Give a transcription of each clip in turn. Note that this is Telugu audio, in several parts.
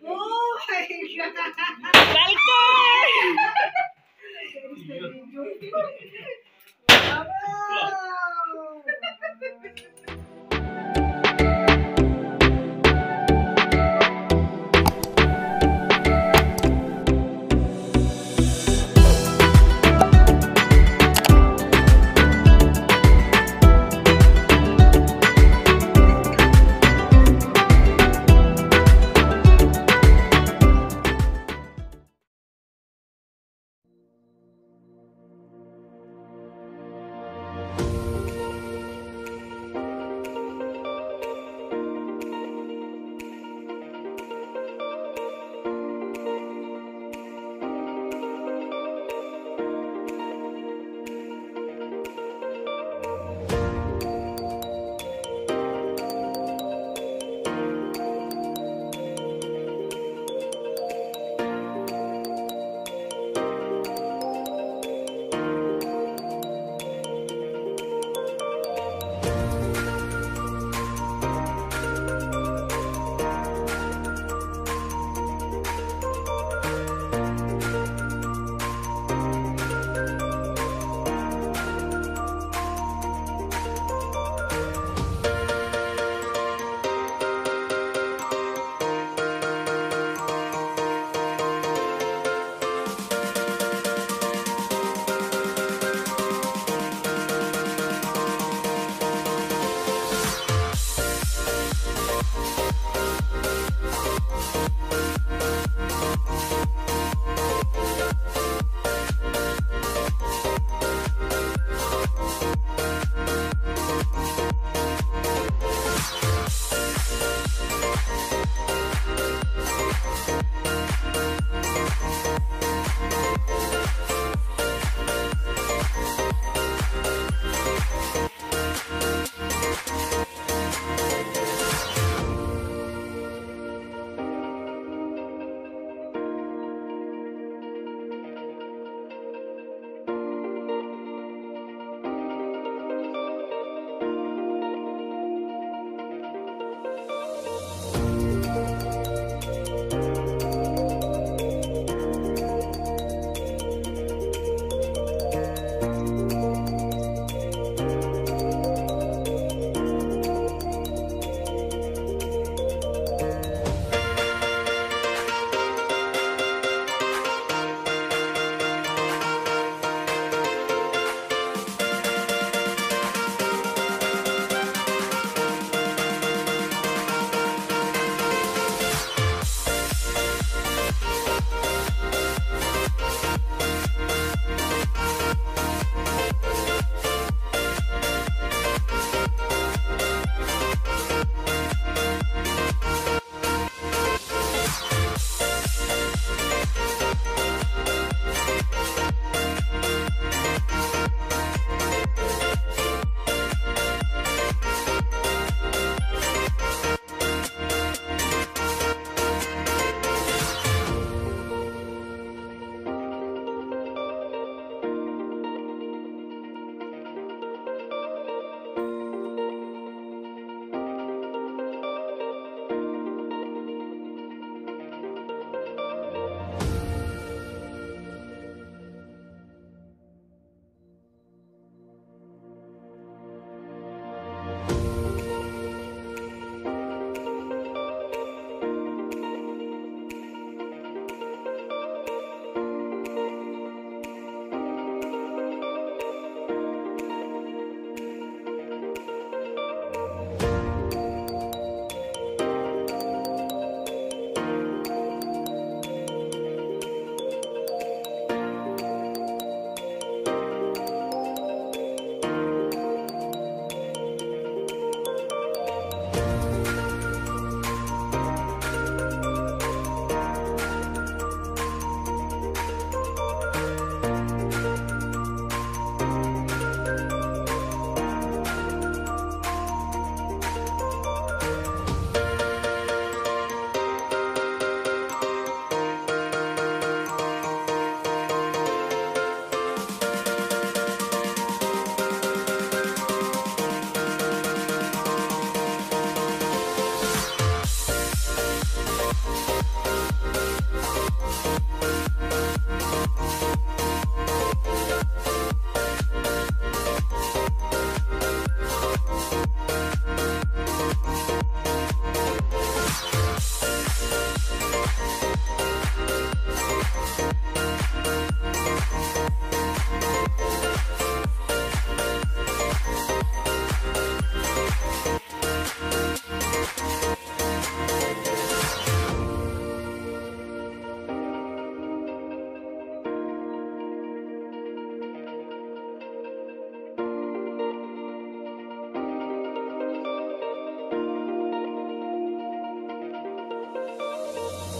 Oh my god.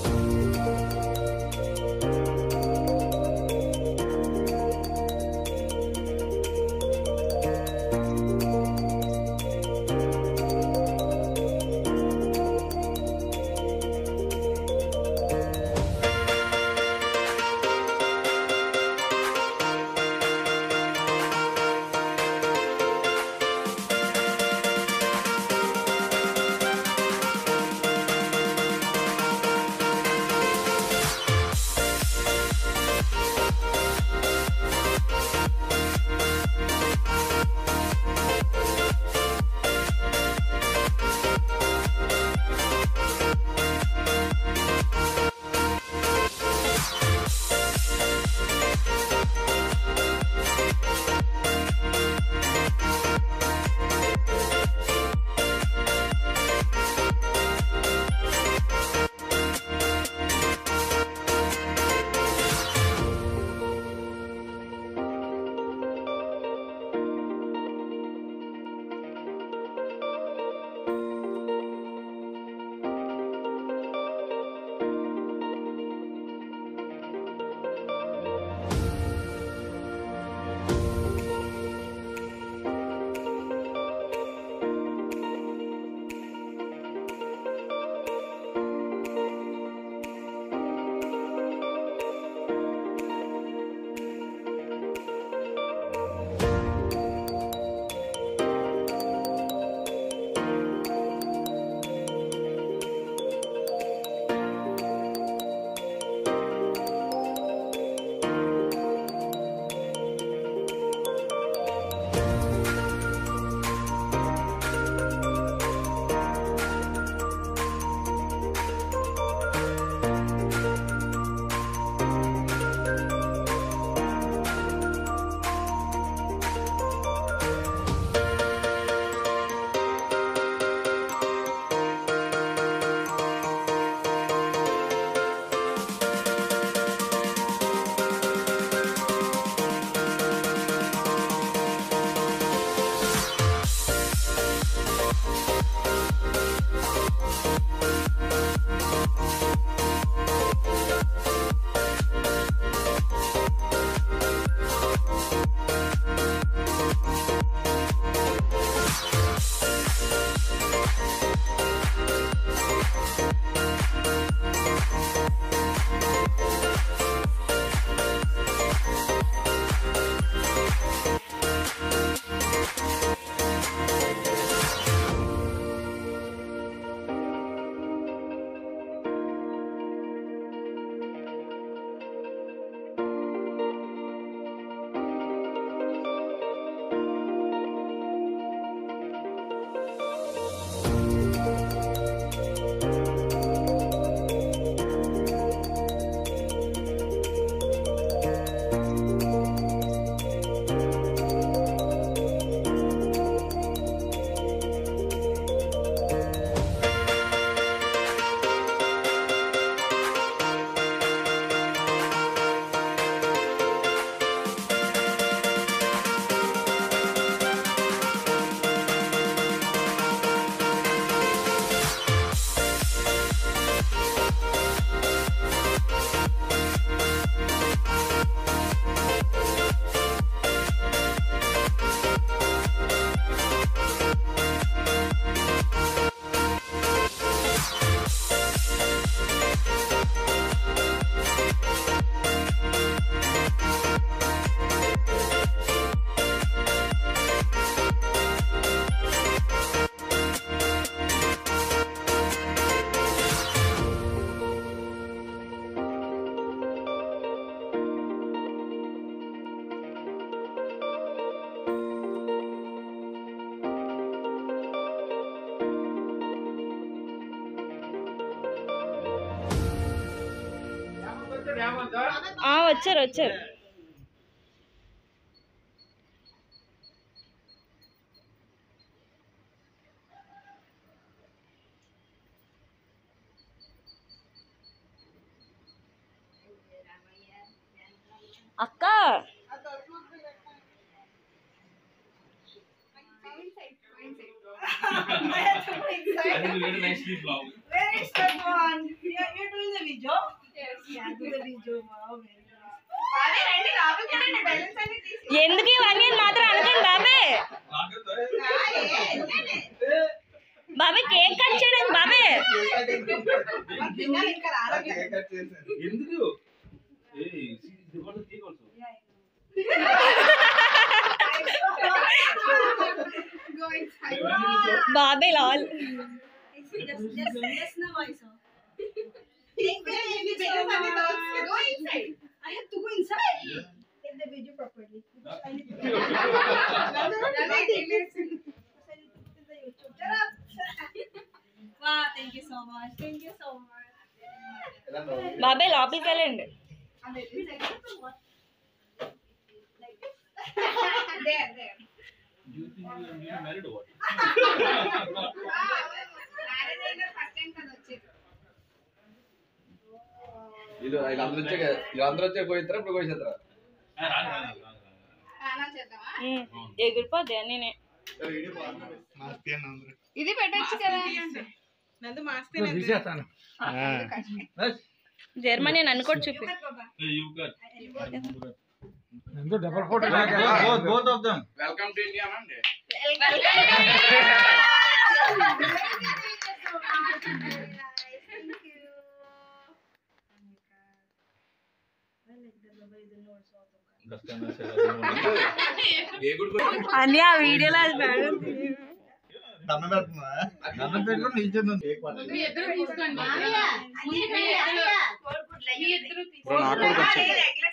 ఆ వచ్చారు వచ్చారు అక్క I think you very nicely vlog. Where is that one? You're, you're doing the Dijo? Yeah, do the Dijo. Wow, very nice. అదే రండి లోపలికి రండి బెలూన్స్ అన్ని తీసి ఎందుకు ఇవన్నీ అని మాత్రం అనకండి బాబే ఆ, ఏ, వెళ్ళండి. బాబే కేక్ కట్ చేయడానికి బాబే మా పిల్లలు ఇంకా రాలేదు ఎందుకు ఏయ్ ఇది కూడా తీయకూడదు Go inside. బాబే Lal Just, just, just now I saw. Take the bellons అన్ని దోచుకో. Go inside. I have to go inside. Take the video properly. Because I need to put అదే, వెళ్ళేసి. it in the YouTube. Shut up. Wow, thank you so much. Thank you so much. బాబే లోపలికి వెళ్ళండి And it is like this or what? Like this? There, there. You think you are getting married or what? Marriage అయిన ఫస్ట్ టైం కదా వచ్చేది వీళ్ళు వీళ్ళందరూ వచ్చాక వీళ్ళందరూ వచ్చాక పోయిస్తారా ఇప్పుడు పోయిస్తారా ఆ, రాను, రాను, రాను, రాను. స్నానం చేద్దామా ఉమ్, ఎగిరిపోద్ది అన్నీ ఇది పెట్టొచ్చు కదా జర్మనీ నన్ను కూడా చూపి Hey, you got. both, both of them. Welcome to India అండి Thank you. I like that Baba is the North South of Last time I said I don't want ఏ గుడికి వచ్చారు? అని ఆ వీడియోలో అది మేడం దండం పెడుతున్నా దండం పెట్టుకుని నిల్చుంది మీ ఇద్దరు తీసుకోండి మీ ఇద్దరు బ్రో నాకు కూడా కొంచెం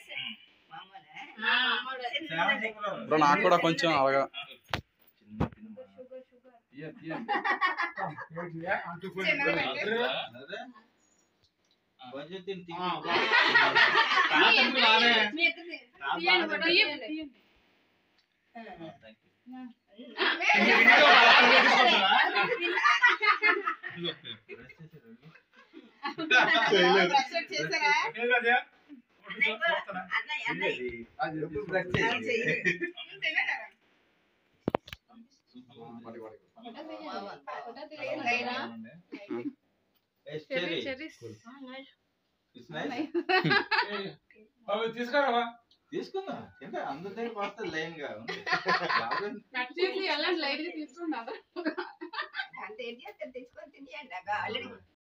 బ్రో నాకు కూడా కొంచెం అలాగా తీయ, తీయ. అదే కొంచెం తిని తిని. చేసారా అది ఎప్పుడు బ్రష్ చేసి. తినరా పడి, పడి. Yes, cherry. It's nice. తీసుకురావా తీసుకుందాం తింటే అందరి దగ్గర వస్తుంది లైన్ గా ఉంది. కట్ చేసి ఎలా లైట్ తీసుకున్నా అంతే ఏం చేస్తారు తీసుకొని తినేయండి ఆల్రెడీ